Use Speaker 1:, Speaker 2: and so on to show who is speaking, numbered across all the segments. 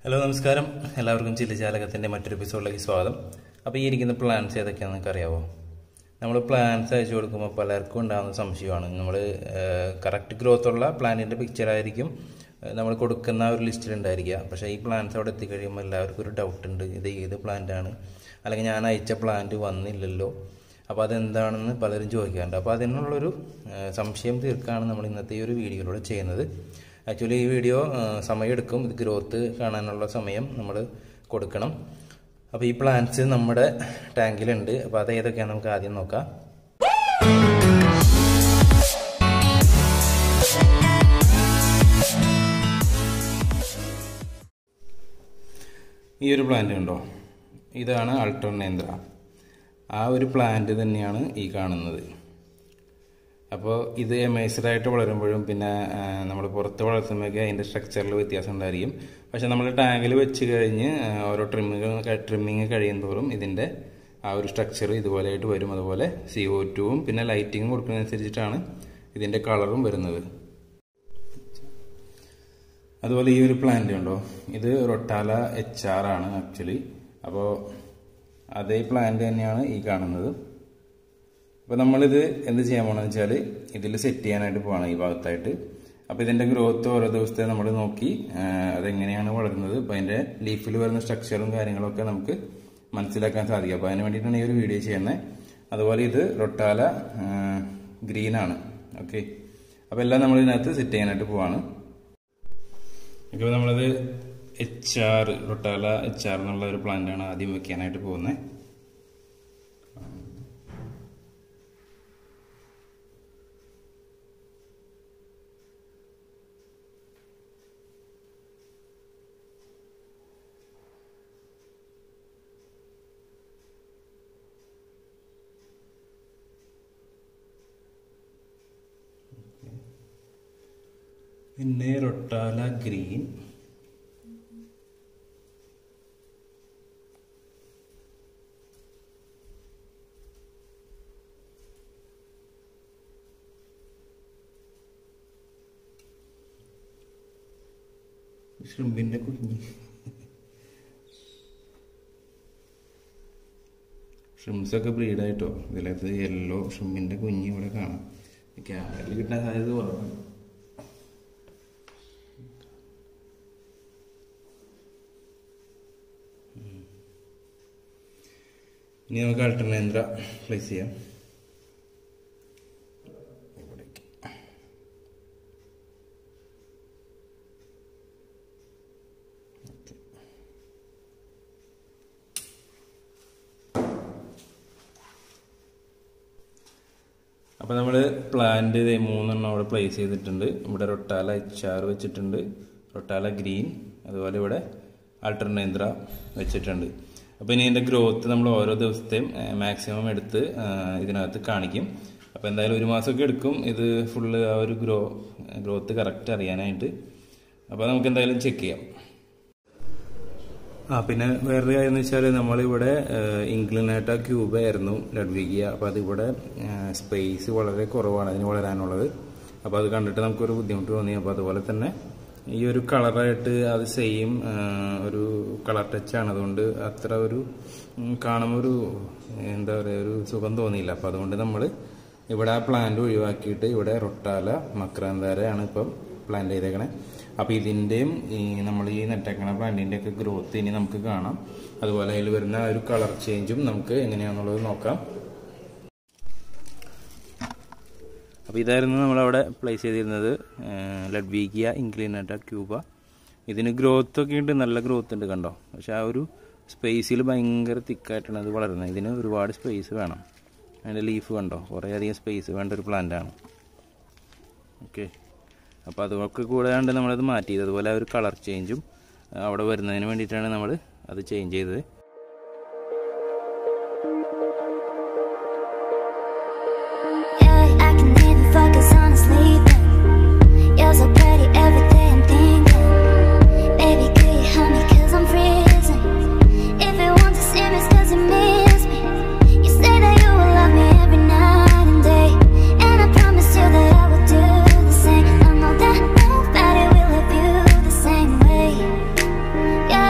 Speaker 1: Hello നമസ്കാരം എല്ലാവർക്കും ചില്ലിചാലകത്തിൻ്റെ മറ്റൊരു എപ്പിസോഡിലേക്ക് സ്വാഗതം അപ്പോൾ ഈ ഇരിക്കുന്ന പ്ലാൻസ് ഏതൊക്കെയാണെന്ന് നിങ്ങൾക്ക് അറിയാമോ നമ്മൾ പ്ലാൻസ് അയച്ചു കൊടുക്കുമ്പോൾ പലർക്കും ഉണ്ടാകുന്ന സംശയമാണ് നമ്മൾ കറക്റ്റ് ഗ്രോത്ത് ഉള്ള പ്ലാന്റിൻ്റെ പിക്ചർ ആയിരിക്കും നമ്മൾ കൊടുക്കുന്ന ഒരു ലിസ്റ്റിൽ ഉണ്ടായിരിക്കുക പക്ഷേ ഈ പ്ലാന്റ്സ് അവിടെ എത്തിക്കഴിയുമ്പോൾ എല്ലാവർക്കും ഒരു ഡൗട്ട് ഉണ്ട് ഇത് ഏത് പ്ലാന്റാണ് അല്ലെങ്കിൽ ഞാൻ അയച്ച പ്ലാന്റ് വന്നില്ലല്ലോ അപ്പോൾ അതെന്താണെന്ന് പലരും ചോദിക്കാറുണ്ട് അപ്പോൾ അതിനുള്ളൊരു ആ, സംശയം തീർക്കാണ് നമ്മൾ ഇന്നത്തെ ഈ ഒരു വീഡിയോയിലൂടെ ചെയ്യുന്നത് ആക്ച്വലി ഈ വീഡിയോ ആ, സമയമെടുക്കും ഇത് ഗ്രോത്ത് കാണാനുള്ള സമയം നമ്മൾ കൊടുക്കണം അപ്പോൾ ഈ പ്ലാന്റ്സ് നമ്മുടെ ടാങ്കിലുണ്ട് അപ്പോൾ അത് ഏതൊക്കെയാണ് നമുക്ക് ആദ്യം നോക്കാം ഈ ഒരു പ്ലാന്റ് ഉണ്ടോ ഇതാണ് അൾട്ടർനേന്ദ്ര ആ ഒരു പ്ലാന്റ് തന്നെയാണ് ഈ കാണുന്നത് അപ്പോൾ ഇത് എമേസ്ഡായിട്ട് വളരുമ്പോഴും പിന്നെ നമ്മൾ പുറത്ത് വളർത്തുമ്പോഴൊക്കെ അതിൻ്റെ സ്ട്രക്ചറിൽ വ്യത്യാസം ഉണ്ടായിരിക്കും പക്ഷേ നമ്മൾ ടാങ്കിൽ വെച്ച് കഴിഞ്ഞ് ആ, ഓരോ ട്രിമ്മിങ് ട്രിമ്മിങ് കഴിയും തോറും ഇതിൻ്റെ ആ ഒരു സ്ട്രക്ചർ ഇതുപോലെയായിട്ട് വരും അതുപോലെ സി ഒ ടുവും പിന്നെ ലൈറ്റിങ്ങും കൊടുക്കുന്നതനുസരിച്ചിട്ടാണ് ഇതിൻ്റെ കളറും വരുന്നത് അതുപോലെ ഈ ഒരു പ്ലാന്റ് ഉണ്ടോ ഇത് റൊട്ടാല എച്ച് ആർ ആണ് ആക്ച്വലി അപ്പോൾ അതേ പ്ലാന്റ് തന്നെയാണ് ഈ കാണുന്നത് അപ്പോൾ നമ്മളിത് എന്ത് ചെയ്യാൻ പോകണമെന്ന് വെച്ചാൽ ഇതിൽ സെറ്റ് ചെയ്യാനായിട്ട് പോകണം ഈ ഭാഗത്തായിട്ട് അപ്പോൾ ഇതിൻ്റെ ഗ്രോത്ത് ഓരോ ദിവസത്തെ നമ്മൾ നോക്കി ആ, അതെങ്ങനെയാണ് വളരുന്നത് അപ്പോൾ അതിൻ്റെ ലീഫിൽ വരുന്ന സ്ട്രക്ചറും കാര്യങ്ങളൊക്കെ നമുക്ക് മനസ്സിലാക്കാൻ സാധിക്കും അപ്പോൾ അതിന് വേണ്ടിയിട്ടാണ് ഈ ഒരു വീഡിയോ ചെയ്യുന്നത് അതുപോലെ ഇത് റൊട്ടാല ഗ്രീൻ ആണ് ഓക്കെ അപ്പോൾ എല്ലാം നമ്മൾ ഇതിനകത്ത് സെറ്റ് ചെയ്യാനായിട്ട് പോവാണ് ഇപ്പോൾ നമ്മളത് H R rotala H R എന്നുള്ള ഒരു പ്ലാന്റാണ് ആദ്യം വെക്കാനായിട്ട് പോകുന്നത് പിന്നെ റൊട്ടാല ഗ്രീൻ ഷ്രിമ്പിന്റെ കുഞ്ഞി ഷ്രിംസ് ഒക്കെ ബ്രീഡായിട്ടോ ഇതിലകത്ത് യെല്ലോ ഷ്രിമ്പിന്റെ കുഞ്ഞി ഇവിടെ കാണാം ക്യാമറയിൽ കിട്ടാൻ സാധ്യത കുറവാണ് ഇനി നമുക്ക് അൾട്ടർനേന്ദ്ര പ്ലേസ് ചെയ്യാം ഇവിടേക്ക് അപ്പോൾ നമ്മൾ പ്ലാന്റ് ഇത് മൂന്നെണ്ണം അവിടെ പ്ലേസ് ചെയ്തിട്ടുണ്ട് ഇവിടെ റൊട്ടാല എച്ച് ആർ വെച്ചിട്ടുണ്ട് റൊട്ടാല ഗ്രീൻ അതുപോലെ ഇവിടെ അൾട്ടർനേന്ദ്ര വെച്ചിട്ടുണ്ട് അപ്പോൾ ഇനി ഇതിൻ്റെ ഗ്രോത്ത് നമ്മൾ ഓരോ ദിവസത്തെയും മാക്സിമം എടുത്ത് ആ, ഇതിനകത്ത് കാണിക്കും അപ്പോൾ എന്തായാലും ഒരു മാസമൊക്കെ എടുക്കും ഇത് ഫുള്ള് ആ ഒരു ഗ്രോ ഗ്രോത്ത് കറക്റ്റ് അറിയാനായിട്ട് അപ്പോൾ നമുക്ക് എന്തായാലും ചെക്ക് ചെയ്യാം ആ പിന്നെ വേറൊരു കാര്യം എന്ന് വെച്ചാൽ നമ്മളിവിടെ ഇംഗ്ലണ്ടായിട്ട ക്യൂബ ആയിരുന്നു ലഡ്വിക്കുക അപ്പോൾ അതിവിടെ സ്പേസ് വളരെ കുറവാണ് അതിന് വളരാനുള്ളത് അപ്പോൾ അത് കണ്ടിട്ട് നമുക്കൊരു ബുദ്ധിമുട്ട് തോന്നി അപ്പോൾ അതുപോലെ തന്നെ ഈ ഒരു കളറായിട്ട് അത് സെയിം ഒരു കളർ ടച്ചാണ് അതുകൊണ്ട് അത്ര ഒരു ഉം, കാണുമ്പോൾ ഒരു എന്താ പറയുക ഒരു സുഖം തോന്നിയില്ല അപ്പോൾ അതുകൊണ്ട് നമ്മൾ ഇവിടെ ആ പ്ലാന്റ് ഒഴിവാക്കിയിട്ട് ഇവിടെ റൊട്ടാല മക്രാന്താരയാണ് ഇപ്പം പ്ലാന്റ് ചെയ്തേക്കണേ അപ്പോൾ ഇതിൻ്റെയും ഈ നമ്മൾ ഈ നെട്ടേക്കണ പ്ലാന്റിൻ്റെ ഒക്കെ ഗ്രോത്ത് ഇനി നമുക്ക് കാണാം അതുപോലെ അതിൽ വരുന്ന ആ ഒരു കളർ ചേഞ്ചും നമുക്ക് എങ്ങനെയാണെന്നുള്ളത് നോക്കാം അപ്പോൾ ഇതായിരുന്നു നമ്മളവിടെ പ്ലേസ് ചെയ്തിരുന്നത് ലഡ്വീകിയ ഇംഗ്ലിനട്ട ക്യൂബ ഇതിന് ഗ്രോത്ത് ഒക്കെ ഉണ്ട് നല്ല ഗ്രോത്ത് ഉണ്ട് കണ്ടോ പക്ഷെ ആ ഒരു സ്പേസിൽ ഭയങ്കര തിക്കായിട്ടാണ് അത് വളരുന്നത് ഇതിന് ഒരുപാട് സ്പേസ് വേണം അതിൻ്റെ ലീഫ് കണ്ടോ കുറേ അധികം സ്പേസ് വേണ്ട ഒരു പ്ലാന്റാണ് ഓക്കെ അപ്പോൾ അതൊക്കെ കൂടാണ്ട് നമ്മളത് മാറ്റിയത് അതുപോലെ ആ ഒരു കളർ ചേഞ്ചും അവിടെ വരുന്നതിന് വേണ്ടിയിട്ടാണ് നമ്മൾ അത് ചേഞ്ച് ചെയ്തത്
Speaker 2: Yeah, I can even focus on sleeping. You're so pretty every day I'm thinking. Baby, could you help me? Cause I'm freezing. If you want to see me, it's cause you miss me. You say that you will love me every night and day. And I promise you that I will do the same. I know that nobody will love you the same way. Yeah.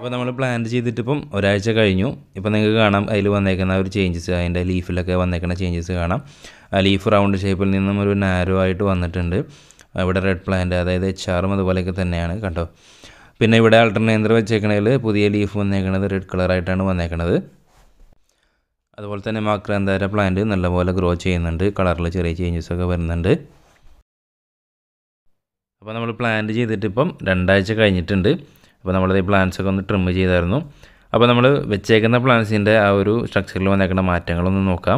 Speaker 1: അപ്പോൾ നമ്മൾ plan ചെയ്തിട്ട് ഇപ്പം ഒരാഴ്ച കഴിഞ്ഞു ഇപ്പോൾ നിങ്ങൾക്ക് കാണാം അതിൽ വന്നേക്കുന്ന ഒരു ചേഞ്ചസ് അതിൻ്റെ ലീഫിലൊക്കെ വന്നേക്കുന്ന ചേഞ്ചസ് കാണാം ആ ലീഫ് റൗണ്ട് ഷേപ്പിൽ നിന്നും ഒരു നാരോ ആയിട്ട് വന്നിട്ടുണ്ട് ഇവിടെ റെഡ് പ്ലാന്റ് അതായത് എച്ച് ആറും അതുപോലെയൊക്കെ തന്നെയാണ് കണ്ടോ പിന്നെ ഇവിടെ അൾട്ടർനേന്ദ്ര വെച്ചേക്കണതിൽ പുതിയ ലീഫ് വന്നേക്കണത് റെഡ് കളറായിട്ടാണ് വന്നേക്കണത് അതുപോലെ തന്നെ മാക്രാന്താര പ്ലാന്റ് നല്ലപോലെ ഗ്രോ ചെയ്യുന്നുണ്ട് കളറിൽ ചെറിയ ചേഞ്ചസ് ഒക്കെ വരുന്നുണ്ട് അപ്പോൾ നമ്മൾ പ്ലാന്റ് ചെയ്തിട്ട് ഇപ്പം രണ്ടാഴ്ച കഴിഞ്ഞിട്ടുണ്ട് അപ്പോൾ നമ്മളത് ഈ പ്ലാന്റ്സ് ഒക്കെ ഒന്ന് ട്രിം ചെയ്തായിരുന്നു അപ്പോൾ നമ്മൾ വെച്ചേക്കുന്ന പ്ലാന്റ്സിൻ്റെ ആ ഒരു സ്ട്രക്ചറിൽ വന്നേക്കുന്ന മാറ്റങ്ങളൊന്ന് നോക്കാം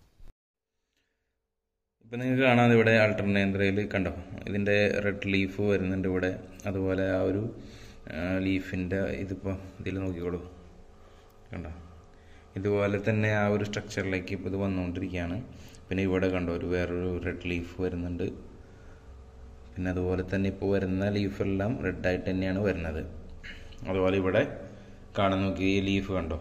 Speaker 1: ഇപ്പം നിങ്ങൾക്ക് കാണാം ഇവിടെ അൾട്ടർനേന്ദ്രയിൽ കണ്ടോ ഇതിൻ്റെ റെഡ് ലീഫ് വരുന്നുണ്ട് ഇവിടെ അതുപോലെ ആ ഒരു ലീഫിൻ്റെ ഇതിപ്പോൾ ഇതിൽ നോക്കിക്കോളൂ കണ്ടോ ഇതുപോലെ തന്നെ ആ ഒരു സ്ട്രക്ചറിലേക്ക് ഇപ്പോൾ ഇത് വന്നുകൊണ്ടിരിക്കുകയാണ് പിന്നെ ഇവിടെ കണ്ടോ ഒരു വേറൊരു റെഡ് ലീഫ് വരുന്നുണ്ട് പിന്നെ അതുപോലെ തന്നെ ഇപ്പോൾ വരുന്ന ലീഫെല്ലാം റെഡായിട്ട് തന്നെയാണ് വരുന്നത് അതുപോലെ ഇവിടെ കാണാൻ നോക്കി ഈ ലീഫ് കണ്ടോ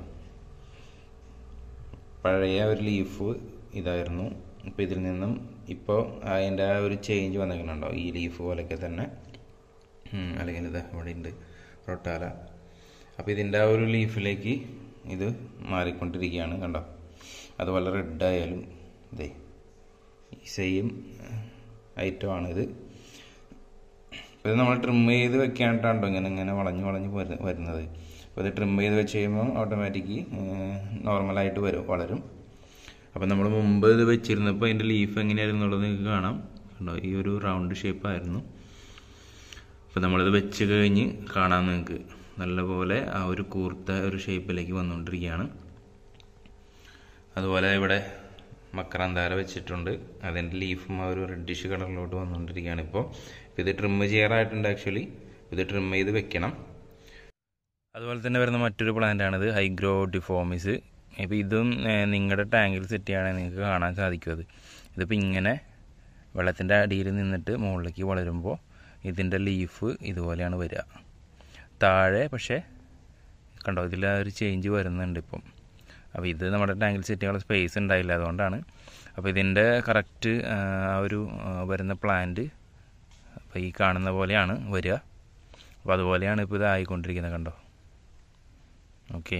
Speaker 1: പഴയ ഒരു ലീഫ് ഇതായിരുന്നു ഇപ്പോൾ ഇതിൽ നിന്നും ഇപ്പോൾ അതിൻ്റെ ആ ഒരു ചേഞ്ച് വന്നിരിക്കുന്നുണ്ടോ ഈ ലീഫ് പോലെയൊക്കെ തന്നെ അല്ലെങ്കിൽ ഇത് ഇവിടെ ഉണ്ട് റൊട്ടാല അപ്പോൾ ഇതിൻ്റെ ആ ഒരു ലീഫിലേക്ക് ഇത് മാറിക്കൊണ്ടിരിക്കുകയാണ് കണ്ടോ അതുപോലെ റെഡ് ആയാലും ഇതേ സെയിം ഐറ്റമാണിത് ഇത് നമ്മൾ ട്രിം ചെയ്ത് വെക്കാനായിട്ടാണോ ഇങ്ങനെ ഇങ്ങനെ വളഞ്ഞ് വളഞ്ഞ് വരുന്നത് അപ്പോൾ ഇത് ട്രിം ചെയ്ത് വെച്ച് കഴിയുമ്പോൾ ഓട്ടോമാറ്റിക് നോർമലായിട്ട് വരും വളരും അപ്പോൾ നമ്മൾ മുമ്പ് ഇത് വെച്ചിരുന്നപ്പോൾ അതിൻ്റെ ലീഫ് എങ്ങനെയായിരുന്നു എന്നുള്ളത് നിങ്ങൾക്ക് കാണാം കണ്ടോ ഈ ഒരു റൗണ്ട് ഷേപ്പായിരുന്നു അപ്പോൾ നമ്മളിത് വെച്ച് കഴിഞ്ഞ് കാണാം നിങ്ങൾക്ക് നല്ലപോലെ ആ ഒരു കൂർത്ത ഒരു ഷേപ്പിലേക്ക് വന്നുകൊണ്ടിരിക്കുകയാണ് അതുപോലെ ഇവിടെ മക്രാന്താര വെച്ചിട്ടുണ്ട് അതിൻ്റെ ലീഫും ആ ഒരു റെഡിഷ് കളറിലോട്ട് വന്നുകൊണ്ടിരിക്കുകയാണ് ഇപ്പോൾ ഇത് ട്രിം ചെയ്യാറായിട്ടുണ്ട് ആക്ച്വലി ഇത് ട്രിം ചെയ്ത് വെക്കണം അതുപോലെ തന്നെ വരുന്ന മറ്റൊരു പ്ലാന്റാണിത് ഹൈഗ്രോ ഡിഫോമിസ് ഇപ്പോൾ ഇതും നിങ്ങളുടെ ടാങ്കിൽ സെറ്റ് ചെയ്യുകയാണെങ്കിൽ നിങ്ങൾക്ക് കാണാൻ സാധിക്കും അത് ഇതിപ്പോൾ ഇങ്ങനെ വെള്ളത്തിൻ്റെ അടിയിൽ നിന്നിട്ട് മുകളിലേക്ക് വളരുമ്പോൾ ഇതിൻ്റെ ലീഫ് ഇതുപോലെയാണ് വരിക താഴെ പക്ഷേ കണ്ടോ ഇതിൽ ആ ഒരു ചേഞ്ച് വരുന്നുണ്ട് ഇപ്പം അപ്പോൾ ഇത് നമ്മുടെ ടാങ്കിൽ സെറ്റ് ചെയ്യാനുള്ള സ്പേസ് ഉണ്ടായില്ല അതുകൊണ്ടാണ് അപ്പോൾ ഇതിൻ്റെ കറക്റ്റ് ആ ഒരു വരുന്ന പ്ലാന്റ് അപ്പോൾ ഈ കാണുന്ന പോലെയാണ് വരിക അപ്പോൾ അതുപോലെയാണ് ഇപ്പോൾ ഇത് ആയിക്കൊണ്ടിരിക്കുന്നത് കണ്ടോ ഓക്കെ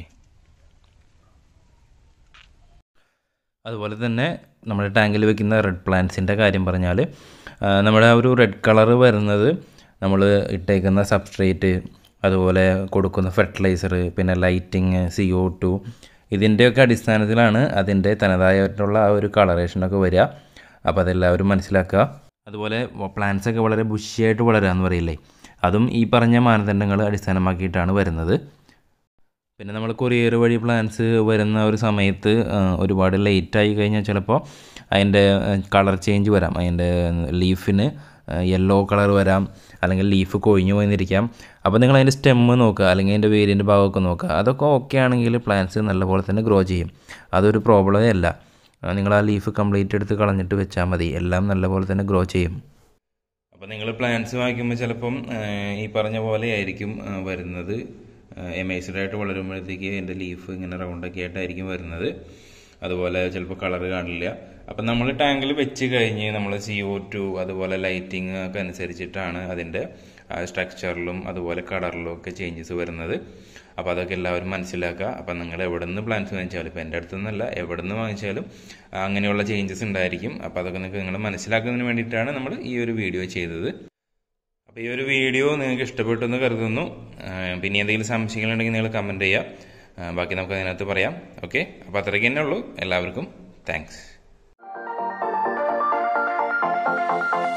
Speaker 1: അതുപോലെ തന്നെ നമ്മുടെ ടാങ്കിൽ വെക്കുന്ന റെഡ് പ്ലാന്റ്സിൻ്റെ കാര്യം പറഞ്ഞാൽ നമ്മുടെ ആ ഒരു റെഡ് കളർ വരുന്നത് നമ്മൾ ഇട്ടേക്കുന്ന സബ്സ്ട്രേറ്റ് അതുപോലെ കൊടുക്കുന്ന ഫെർട്ടിലൈസർ പിന്നെ ലൈറ്റിങ് സി ഒ ടു ഇതിൻ്റെയൊക്കെ അടിസ്ഥാനത്തിലാണ് അതിൻ്റെ തനതായിട്ടുള്ള ആ ഒരു കളറേഷനൊക്കെ വരിക അപ്പോൾ അതെല്ലാവരും മനസ്സിലാക്കുക അതുപോലെ പ്ലാന്റ്സ് ഒക്കെ വളരെ ബുഷിയായിട്ട് വളരുക എന്ന് പറയില്ലേ അതും ഈ പറഞ്ഞ മാനദണ്ഡങ്ങൾ അടിസ്ഥാനമാക്കിയിട്ടാണ് വരുന്നത് പിന്നെ നമ്മൾ കൊറിയർ വഴി പ്ലാൻസ് വരുന്ന ഒരു സമയത്ത് ഒരുപാട് ലേറ്റ് ആയി കഴിഞ്ഞാൽ ചിലപ്പോൾ അതിൻ്റെ കളർ ചേഞ്ച് വരാം അതിൻ്റെ ലീഫിന് യെല്ലോ കളർ വരാം അല്ലെങ്കിൽ ലീഫ് കൊഴിഞ്ഞു പോയിരിക്കാം അപ്പോൾ നിങ്ങൾ അതിൻ്റെ സ്റ്റെമ്മ് നോക്കുക അല്ലെങ്കിൽ അതിൻ്റെ വേരിയൻ്റെ ഭാഗമൊക്കെ നോക്കുക അതൊക്കെ ഓക്കെ ആണെങ്കിൽ പ്ലാന്റ്സ് നല്ലപോലെ തന്നെ ഗ്രോ ചെയ്യും അതൊരു പ്രോബ്ലമേ അല്ല നിങ്ങൾ ആ ലീഫ് കംപ്ലീറ്റ് എടുത്ത് കളഞ്ഞിട്ട് വെച്ചാൽ മതി എല്ലാം നല്ലപോലെ തന്നെ ഗ്രോ ചെയ്യും അപ്പോൾ നിങ്ങൾ പ്ലാന്റ്സ് വാങ്ങിക്കുമ്പോൾ ചിലപ്പം ഈ പറഞ്ഞ പോലെ ആയിരിക്കും വരുന്നത് എമേസ്ഡ് ആയിട്ട് വളരുമ്പോഴത്തേക്ക് അതിൻ്റെ ലീഫ് ഇങ്ങനെ റൗണ്ടൊക്കെ ആയിട്ടായിരിക്കും വരുന്നത് അതുപോലെ ചിലപ്പോൾ കളർ കാണില്ല അപ്പം നമ്മൾ ടാങ്കിൽ വെച്ച് കഴിഞ്ഞ് നമ്മൾ സി ഒ ടു അതുപോലെ ലൈറ്റിംഗ് ഒക്കെ അനുസരിച്ചിട്ടാണ് അതിൻ്റെ സ്ട്രക്ചറിലും അതുപോലെ കളറിലും ഒക്കെ ചേഞ്ചസ് വരുന്നത് അപ്പോൾ അതൊക്കെ എല്ലാവരും മനസ്സിലാക്കുക അപ്പം നിങ്ങൾ എവിടെ നിന്ന് പ്ലാൻസ് വാങ്ങിച്ചാലും ഇപ്പോൾ എൻ്റെ അടുത്തു നിന്നല്ല എവിടെ നിന്ന് വാങ്ങിച്ചാലും അങ്ങനെയുള്ള ചേഞ്ചസ് ഉണ്ടായിരിക്കും അപ്പോൾ അതൊക്കെ നിങ്ങൾക്ക് നിങ്ങൾ മനസ്സിലാക്കുന്നതിന് വേണ്ടിയിട്ടാണ് നമ്മൾ ഈ ഒരു വീഡിയോ ചെയ്തത് അപ്പോൾ ഈ ഒരു വീഡിയോ നിങ്ങൾക്ക് ഇഷ്ടപ്പെട്ടു എന്ന് കരുതുന്നു പിന്നെ എന്തെങ്കിലും സംശയങ്ങളുണ്ടെങ്കിൽ നിങ്ങൾ കമൻറ്റ് ചെയ്യുക ബാക്കി നമുക്ക് അതിനകത്ത് പറയാം ഓക്കെ അപ്പോൾ അത്രയ്ക്ക് തന്നെ ഉള്ളൂ എല്ലാവർക്കും താങ്ക്സ്